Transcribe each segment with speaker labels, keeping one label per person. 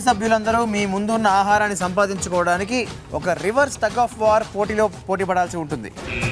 Speaker 1: సభ్యులందరూ మీ ముందున్న ఆహారాన్ని సంపాదించుకోవడానికి ఒక రివర్స్ టగ్ ఆఫ్ వార్ పోటీలో పోటీ పడాల్సి ఉంటుంది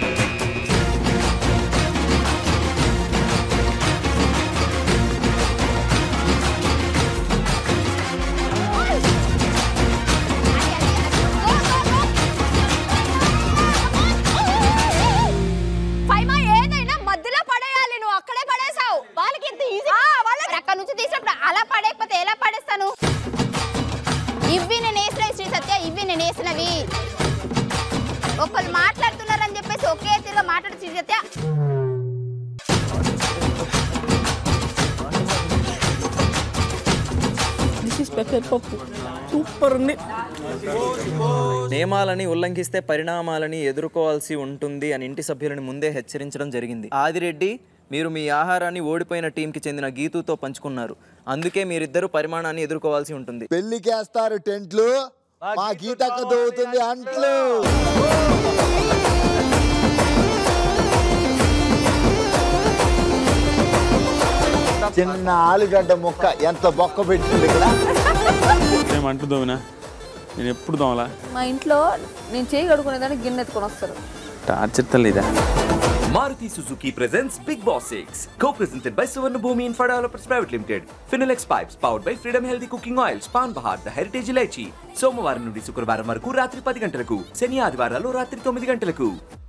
Speaker 2: ఫైమా ఏదైనా మధ్యలో పడేయాలి నువ్వు అక్కడే పడేసావు వాళ్ళకి ఎంత ఈజీ వాళ్ళకి అక్కడ నుంచి తీసినప్పుడు అలా పడేయకపోతే ఎలా పడేస్తాను ఇవి నేను వేసినవి శ్రీ సత్య ఇవి నేను వేసినవి ఒకళ్ళు మాట్లాడుతున్నారని చెప్పేసి ఒకే తీరుగా మాట్లాడు Shri Satya
Speaker 3: this is pepper పప్పు సూపర్ ఉంది
Speaker 4: నియమాలని ఉల్లంఘిస్తే పరిణామాలని ఎదుర్కోవాల్సి ఉంటుంది అని ఇంటి సభ్యులను ముందే హెచ్చరించడం జరిగింది ఆదిరెడ్డి మీరు మీ ఆహారాన్ని ఓడిపోయిన టీంకి చెందిన గీతుతో పంచుకున్నారు అందుకే మీరిద్దరు పరిమాణాన్ని ఎదుర్కోవాల్సి ఉంటుంది
Speaker 5: పెళ్లికేస్తారు టెంట్లు మా గీతక్క దోవుతుంది అంట్లు చిన్న ఆలుగడ్డ ముక్క ఎంత బొక్క పెట్టింది ఇక్కడ
Speaker 6: మేము అంటూ దోమినా నేను ఎప్పుడు దోమలా
Speaker 3: మా ఇంట్లో నేను చేయి కడుకునేదానికి గిన్నె ఎత్తుకొని వస్తారు
Speaker 6: టార్చర్ తల్లిదా
Speaker 7: Maruti Suzuki presents Big Boss 6, co-presented by Suvarna Bhumi Infra Developers Private Limited. Finilex Pipes, powered by Freedom Healthy Cooking Oils, Pan Bahar, The Heritage Ilaichi. సోమవారం నుండి శుక్రవారం వరకు రాత్రి పది గంటలకు శని ఆదివారాలు రాత్రి తొమ్మిది గంటలకు